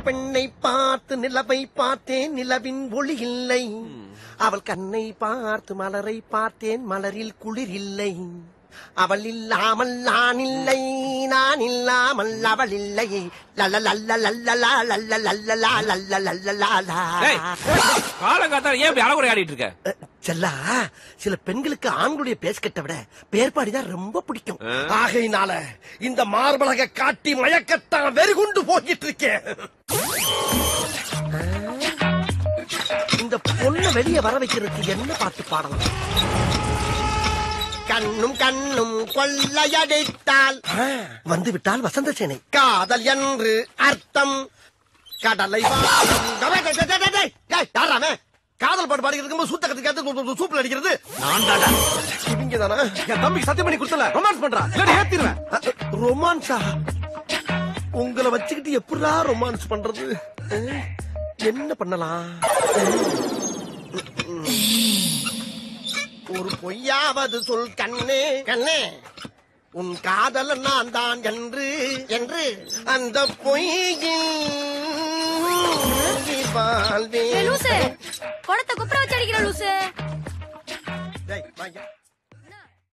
பெண்ணை பார்த்து நிலவை பார்த்தேன் நிலவின் ஒளி இல்லை அவள் கண்ணை பார்த்து மலரை பார்த்தேன் மலரில் குளிர் இல்லை அவள் இல்லாமல் நான் இல்லை நான் இல்லாமல் அவள் இல்லை லல்ல லல்ல லல்ல லா லல்ல லல்ல லா லல்ல லல்ல லா லா. டேய், காலங்காத்தால ஏன் இப்படி அழகுறை ஆடிட்டு இருக்க அஹ், செல்லா சில பெண்களுக்கு ஆண்களுடைய பேஸ்கட்டை விட பேர்பாடிதான் ரொம்ப பிடிக்கும் ஆகையினால இந்த மார்பலக காட்டி மயக்கத்தான் வெறிகுண்டு போகிட்டு இருக்கேன் இந்த பொண்ணை வெளியே வர வைக்கிறதுக்கு என்ன பாட்டு பாடலாம் கண்ணும் கண்ணும் கொள்ளையடித்தால் வந்து விட்டால் வசந்த சேனை காதல் என்று அர்த்தம் கடலை வாழும் டேய், டேய், டேய், டேய், டேய், டேய், யார்றா அவன்? காதல் பாட்டு பாடி இருக்கும்போது சூத்த கத்துக்காத்து சூப்பில் அடிக்கிறது நான் தாடா இவங்க தானே என் தம்பிக்கு சத்தியம் பண்ணி கொடுத்தல ரொமான்ஸ் பண்றா இல்ல ஏத்திடுவேன் ரொமான்ஸா உங்களை வச்சுக்கிட்டு எப்படா ரொமான்ஸ் பண்றது அஹ், என்ன பண்ணலாம் ஒரு பொய்யாவது சொல் கண்ணே கண்ணே உன் காதல நான் தான் என்று என்று அந்த பொய்யில் ஏய், லூசு வாழ்வேன் குடத்தை குப்புற வச்சு அடிக்கிற லூசு